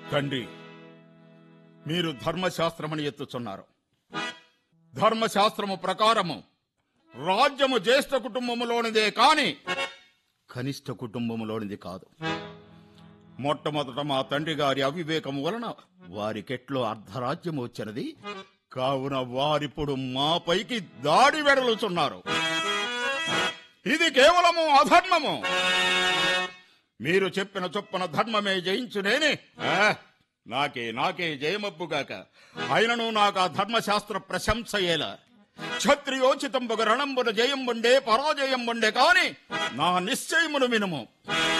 తండ్రి మీరు ధర్మశాస్త్రమని ఎత్తుచున్నారు ధర్మశాస్త్రము ప్రకారము రాజ్యము జ్యేష్ఠ కుటుంబములోనిదే కాని కనిష్ట కుటుంబములోనిది కాదు మొట్టమొదట మా తండ్రి గారి అవివేకము వలన వారికెట్లో అర్ధరాజ్యము వచ్చినది కావున వారిప్పుడు మాపైకి దాడి వెడలుచున్నారు ఇది కేవలము అధర్మము మీరు చెప్పిన చొప్పున ధర్మమే జయించునేని ఆ, నాకే నాకే జయమబ్బుగాక అయినను నాకు ఆ ధర్మశాస్త్ర ప్రశంసయేలా క్షత్రియోచితంబుగ రణంబున జయం ఉండే పరాజయం ఉండే కాని నా నిశ్చయమును వినుము